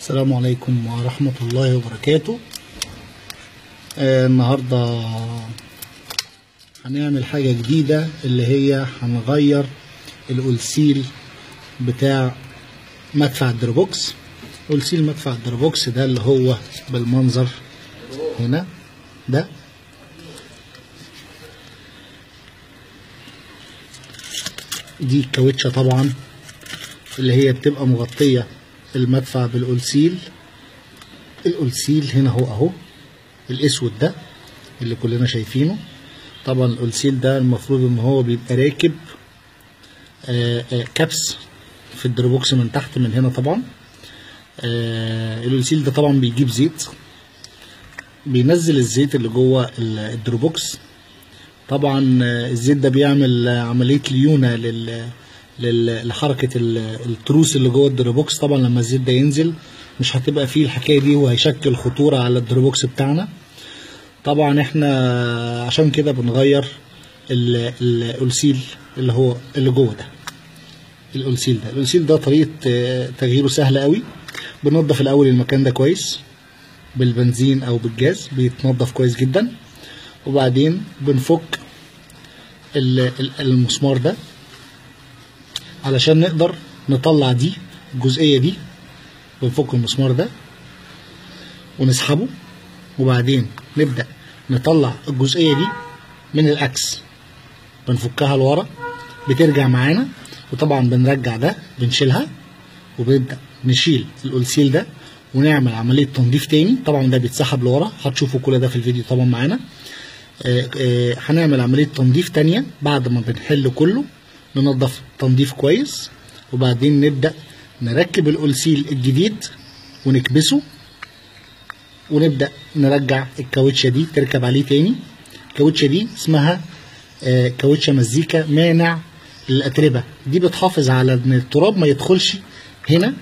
السلام عليكم ورحمة الله وبركاته آه النهاردة هنعمل حاجة جديدة اللي هي هنغير الألسيل بتاع مدفع الدروبوكس ألسيل مدفع الدروبوكس ده اللي هو بالمنظر هنا ده دي الكاوتشة طبعا اللي هي بتبقى مغطية المدفع بالألسيل الألسيل هنا هو أهو الأسود ده اللي كلنا شايفينه طبعا الألسيل ده المفروض إن هو بيبقى راكب آآ آآ كبس في الدروبوكس من تحت من هنا طبعا الألسيل ده طبعا بيجيب زيت بينزل الزيت اللي جوه الدروبوكس طبعا الزيت ده بيعمل عملية ليونة لل لحركة التروس اللي جوه الدروبوكس طبعا لما الزيت ده ينزل مش هتبقى فيه الحكاية دي وهيشكل خطورة على الدروبوكس بتاعنا طبعا احنا عشان كده بنغير الألسيل اللي هو اللي جوه ده الألسيل ده الألسيل ده طريقة تغييره سهلة قوي بننضف الأول المكان ده كويس بالبنزين أو بالجاز بيتنضف كويس جدا وبعدين بنفك المسمار ده علشان نقدر نطلع دي الجزئية دي بنفك المسمار ده ونسحبه وبعدين نبدأ نطلع الجزئية دي من الأكس بنفكها لورا بترجع معانا وطبعا بنرجع ده بنشيلها وبنبدأ نشيل الألسيل ده ونعمل عملية تنظيف تاني طبعا ده بيتسحب لورا هتشوفوا كل ده في الفيديو طبعا معانا هنعمل عملية تنظيف تانية بعد ما بنحل كله ننظف تنظيف كويس وبعدين نبدأ نركب الألسيل الجديد ونكبسه ونبدأ نرجع الكاوتشة دي تركب عليه تاني الكاوتشة دي اسمها كاوتشة مزيكا مانع للأتربة دي بتحافظ على ان التراب ما يدخلش هنا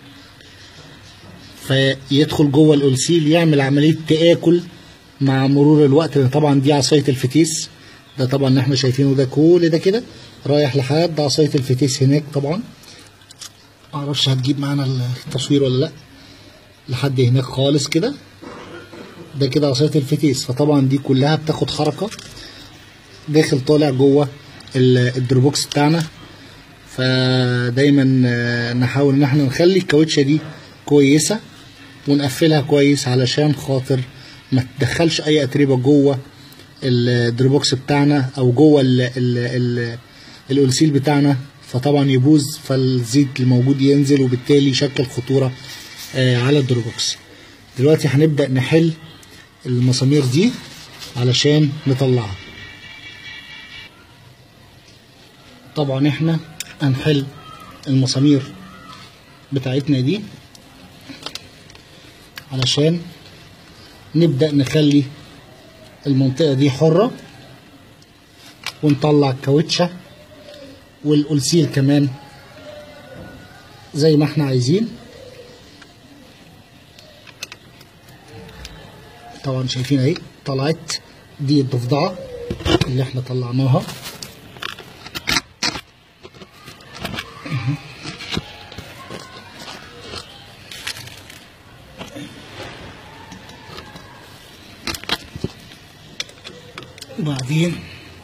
فيدخل جوه الألسيل يعمل عملية تآكل مع مرور الوقت طبعا دي عصاية الفتيس ده طبعا احنا شايفينه ده كل ده كده رايح لحد عصاية الفتيس هناك طبعا معرفش هتجيب معانا التصوير ولا لا لحد هناك خالص كده ده كده عصاية الفتيس فطبعا دي كلها بتاخد حركة داخل طالع جوه الدروبوكس بتاعنا فدايما نحاول ان احنا نخلي الكاوتشة دي كويسة ونقفلها كويس علشان خاطر ما تدخلش اي اتربة جوه الدروبوكس بتاعنا او جوه ال ال ال الألسيل بتاعنا فطبعا يبوظ فالزيت الموجود ينزل وبالتالي يشكل خطورة على الدروبوكس دلوقتي هنبدأ نحل المسامير دي علشان نطلعها طبعا احنا هنحل المسامير بتاعتنا دي علشان نبدأ نخلي المنطقة دي حرة ونطلع الكاوتشة والألسيل كمان زي ما احنا عايزين طبعا شايفين اهي طلعت دي الضفدعة اللي احنا طلعناها وبعدين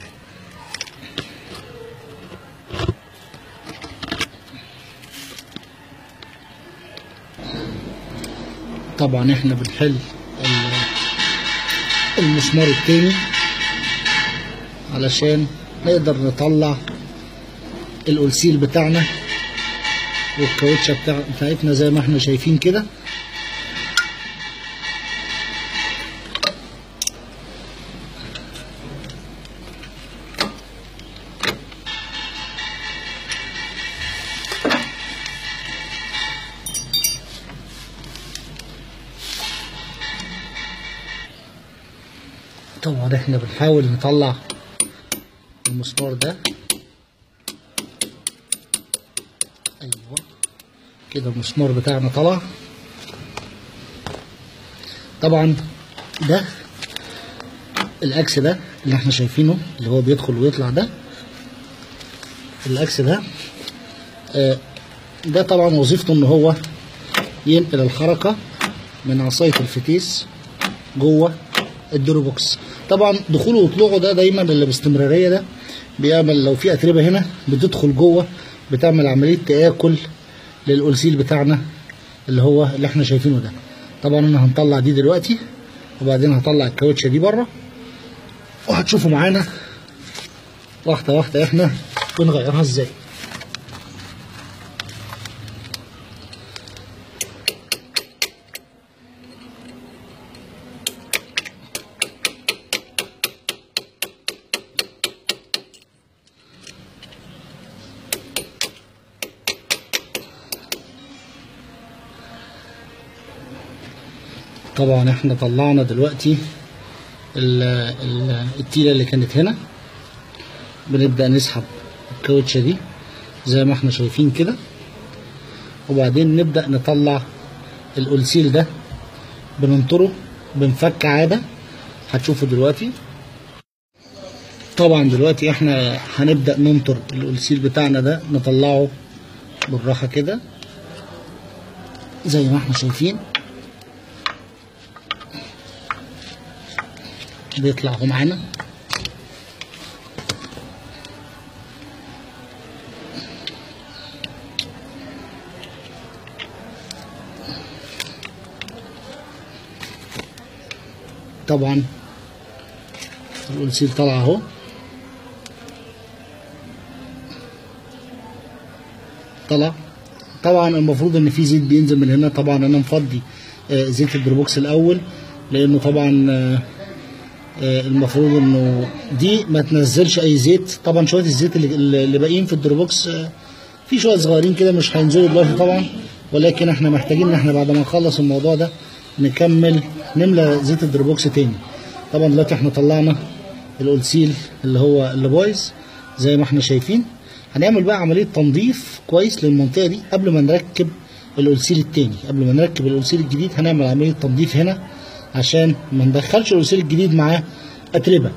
طبعا احنا بنحل المسمار التاني علشان نقدر نطلع الألسيل بتاعنا والكاوتشة بتاع بتاعتنا زي ما احنا شايفين كده طبعا احنا بنحاول نطلع المسمار ده ايوه كده المسمار بتاعنا طلع طبعا ده الاكس ده اللي احنا شايفينه اللي هو بيدخل ويطلع ده الاكس ده آه ده طبعا وظيفته ان هو ينقل الحركة من عصاية الفتيس جوه الدروبوكس طبعا دخوله وطلوعه ده دايما اللي باستمرارية ده بيعمل لو في أتربة هنا بتدخل جوه بتعمل عملية تآكل للألسيل بتاعنا اللي هو اللي احنا شايفينه ده طبعا انا هنطلع دي دلوقتي وبعدين هطلع الكاوتشة دي بره وهتشوفوا معانا واحدة واحدة احنا بنغيرها ازاي طبعا احنا طلعنا دلوقتي ال- ال- التيلة اللي كانت هنا بنبدأ نسحب الكاوتشة دي زي ما احنا شايفين كده وبعدين نبدأ نطلع الألسيل ده بننطره بنفك عادة هتشوفوا دلوقتي طبعا دلوقتي احنا هنبدأ ننطر الألسيل بتاعنا ده نطلعه بالراحة كده زي ما احنا شايفين بيطلع اهو معانا طبعا الألسيل طلع اهو طلع طبعا المفروض ان في زيت بينزل من هنا طبعا انا مفضي آه، زيت الدروبوكس الاول لانه طبعا آه، آه، المفروض انه دي ما تنزلش اي زيت طبعا شويه الزيت اللي, اللي باقيين في الدروبوكس آه، في شويه صغيرين كده مش هينزلوا دلوقتي طبعا ولكن احنا محتاجين ان احنا بعد ما نخلص الموضوع ده نكمل نملى زيت الدروبوكس تاني طبعا دلوقتي احنا طلعنا الألسيل اللي هو اللي بايظ زي ما احنا شايفين هنعمل بقى عملية تنظيف كويس للمنطقة دي قبل ما نركب الألسيل التاني قبل ما نركب الألسيل الجديد هنعمل عملية تنظيف هنا عشان ما ندخلش الألسيل الجديد معاه أتربة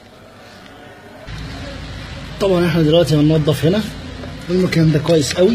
طبعا احنا دلوقتي هننضف هنا المكان ده كويس قوي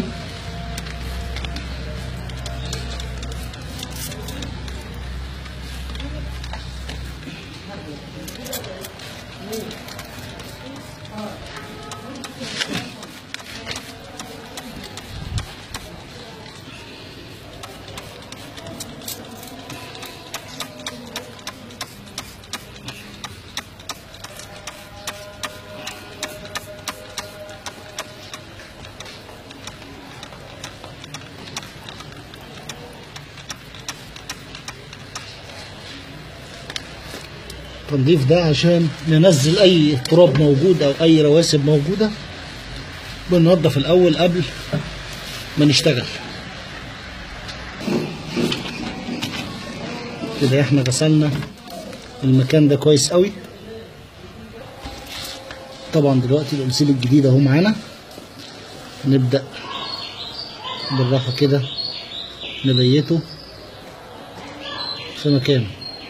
التنظيف ده عشان ننزل اي تراب موجود او اي رواسب موجوده بننضف الاول قبل ما نشتغل كده احنا غسلنا المكان ده كويس قوي طبعا دلوقتي الألسيل الجديد اهو معانا نبدأ بالراحة كده نبيته في مكانه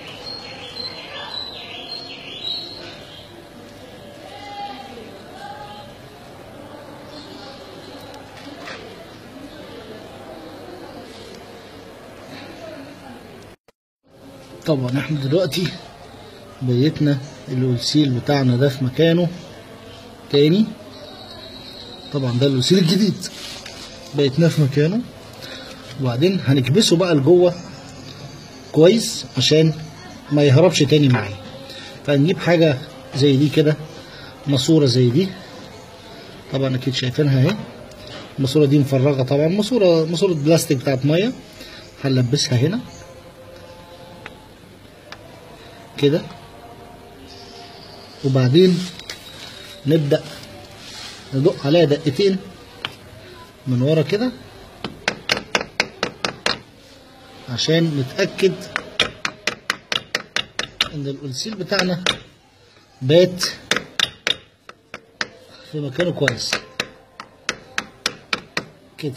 طبعا احنا دلوقتي بيتنا الألسيل بتاعنا ده في مكانه تاني طبعا ده الألسيل الجديد بيتنا في مكانه وبعدين هنكبسه بقى لجوه كويس عشان ما يهربش تاني معايا فهنجيب حاجة زي دي كده ماسورة زي دي طبعا اكيد شايفينها اهي الماسورة دي مفرغة طبعا ماسورة ماسورة بلاستيك بتاعت مية هنلبسها هنا كده وبعدين نبدأ ندق عليها دقتين من ورا كده عشان نتأكد ان الألسيل بتاعنا بات في مكانه كويس كده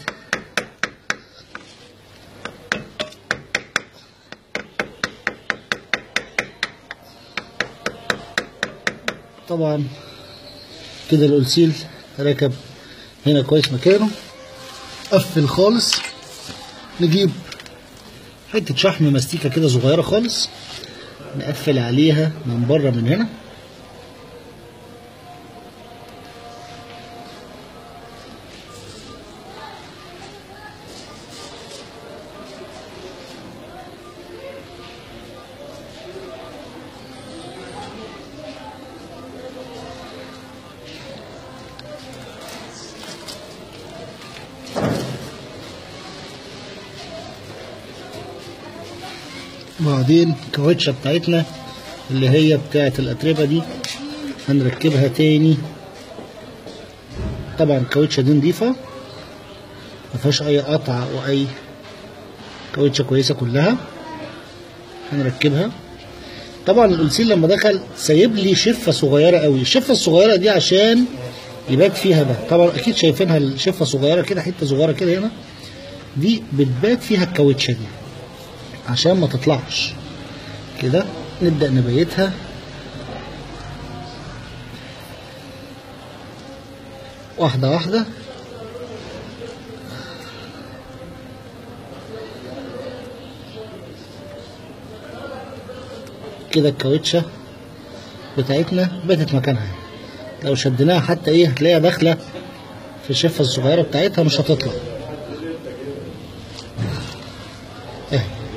طبعا كده الألسيل ركب هنا كويس مكانه قفل خالص نجيب حته شحم مستيكه كده صغيره خالص نقفل عليها من بره من هنا وبعدين الكاوتشة بتاعتنا اللي هي بتاعت الأتربة دي هنركبها تاني طبعا الكاوتشة دي نضيفة مفيهاش أي قطع أو أي كاوتشة كويسة كلها هنركبها طبعا الألسين لما دخل سايب لي شفة صغيرة قوي الشفة الصغيرة دي عشان يبات فيها ده طبعا أكيد شايفينها الشفة صغيرة كده حتة صغيرة كده هنا دي بتبات فيها الكاوتشة دي عشان ما تطلعش كده نبدأ نبيتها واحدة واحدة كده الكاوتشة بتاعتنا باتت مكانها لو شدناها حتى ايه هتلاقيها داخلة في الشفة الصغيرة بتاعتها مش هتطلع اهي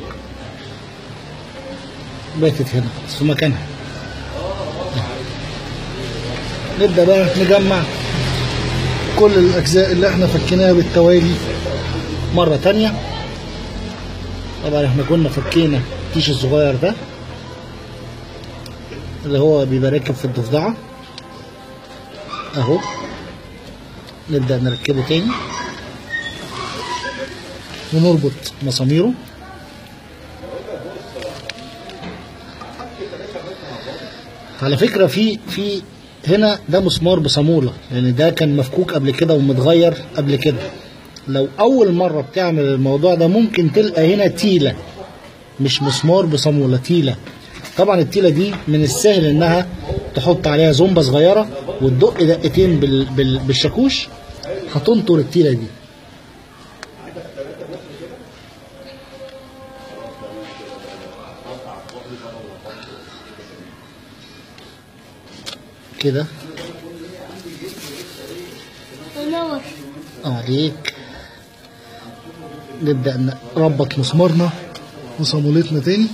باتت هنا في مكانها نبدأ بقى نجمع كل الأجزاء اللي احنا فكيناها بالتوالي مرة تانية طبعا احنا كنا فكينا التيش الصغير ده اللي هو بيبقى راكب في الضفدعة اهو نبدأ نركبه تاني ونربط مساميره على فكرة في في هنا ده مسمار بصامولة لأن ده كان مفكوك قبل كده ومتغير قبل كده لو أول مرة بتعمل الموضوع ده ممكن تلقى هنا تيلة مش مسمار بصامولة تيلة طبعا التيلة دي من السهل إنها تحط عليها زومبة صغيرة وتدق دقتين بال بال بالشاكوش هتنطر التيلة دي كده منور عليك نبدأ نربط مسمارنا وصامولتنا تاني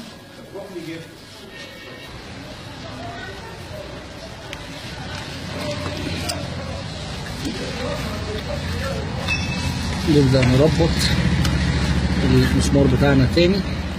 نبدأ نربط المسمار بتاعنا تاني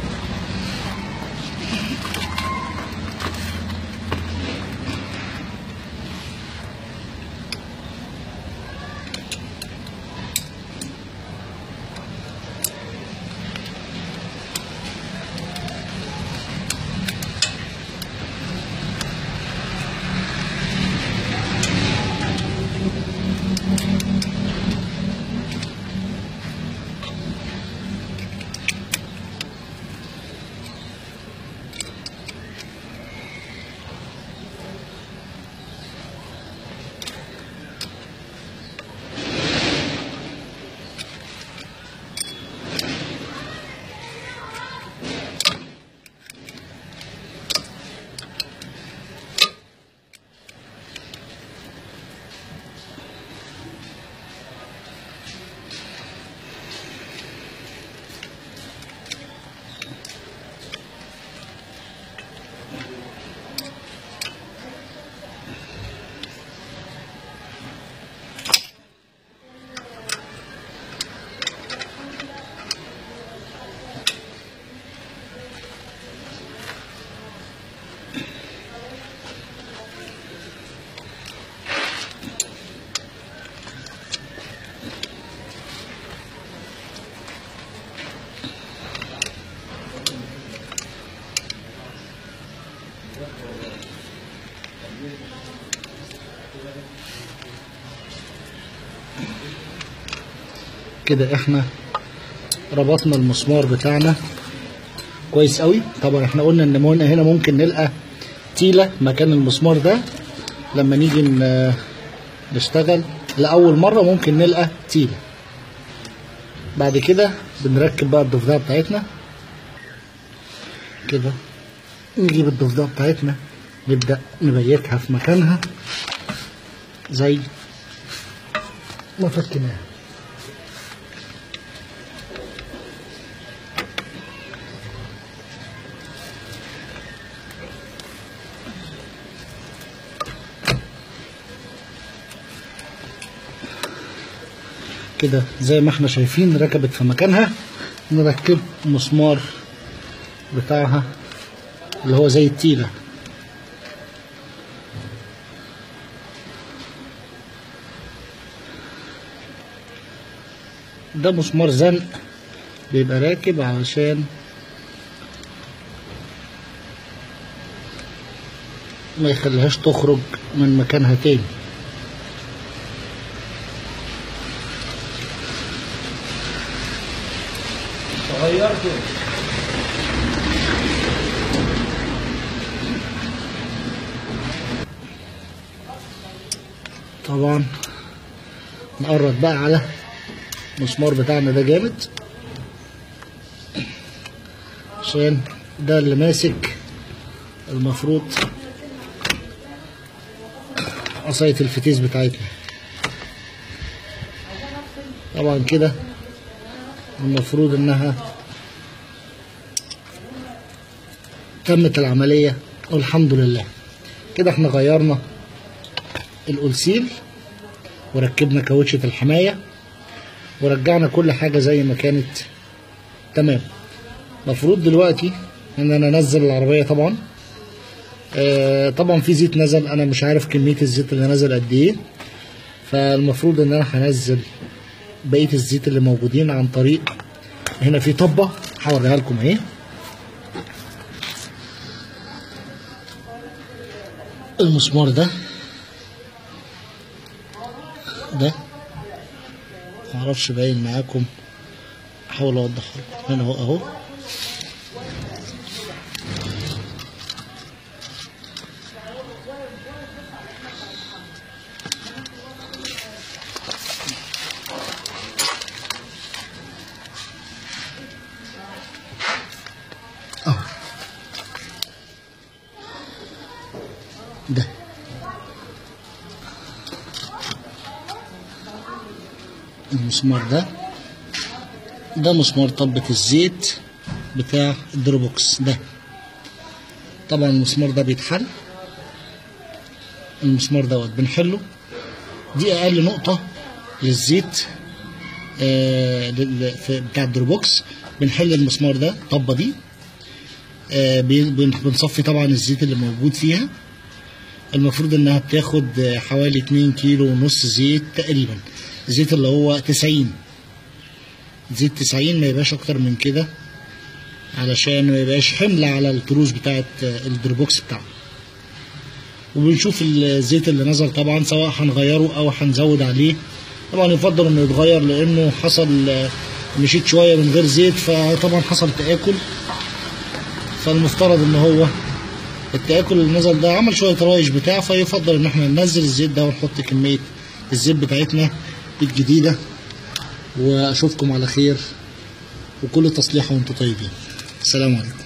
كده احنا ربطنا المسمار بتاعنا كويس قوي طبعا احنا قلنا ان هنا هنا ممكن نلقى تيلة مكان المسمار ده لما نيجي ن- نشتغل لأول مرة ممكن نلقى تيلة بعد كده بنركب بقى الضفدعة بتاعتنا كده نجيب الضفدعة بتاعتنا نبدأ نبيتها في مكانها زي ما فكناها كده زي ما احنا شايفين ركبت في مكانها نركب مسمار بتاعها اللي هو زي التيلة ده مسمار زنق بيبقى راكب علشان ما يخليهاش تخرج من مكانها تاني غيرته طبعا نقرب بقى على المسمار بتاعنا ده جامد عشان ده اللي ماسك المفروض عصاية الفتيس بتاعتنا طبعا كده المفروض انها تمت العملية والحمد لله كده احنا غيرنا الألسيل وركبنا كاوتشة الحماية ورجعنا كل حاجة زي ما كانت تمام المفروض دلوقتي ان انا انزل العربية طبعا آه طبعا في زيت نزل انا مش عارف كمية الزيت اللي نزل قد ايه فالمفروض ان انا هنزل بقية الزيت اللي موجودين عن طريق هنا في طبة هوريها لكم اهي المسمار ده ده معرفش باين معاكم احاول اوضح لكم هنا اهو اهو اهو ده المسمار ده ده مسمار طبة الزيت بتاع الدروبوكس ده طبعا المسمار ده بيتحل المسمار دوت بنحله دي اقل نقطة للزيت آه لل- في- بتاع الدروبوكس بنحل المسمار ده الطبة دي آه بي- بن- بنصفي طبعا الزيت اللي موجود فيها المفروض انها بتاخد آه، حوالي 2 كيلو ونص زيت تقريبا الزيت اللي هو 90 زيت 90 ما يبقاش اكتر من كده علشان ما يبقاش حمل على التروس بتاعت آه، الدروبوكس بتاعه وبنشوف الزيت اللي نزل طبعا سواء هنغيره او هنزود عليه طبعا يفضل انه يتغير لانه حصل آه، مشيت شويه من غير زيت فطبعا حصل تاكل فالمفترض ان هو التاكل اللي نزل ده عمل شويه رايش بتاع فيفضل ان احنا ننزل الزيت ده ونحط كميه الزيت بتاعتنا الجديده واشوفكم على خير وكل تصليحه وانتم طيبين السلام عليكم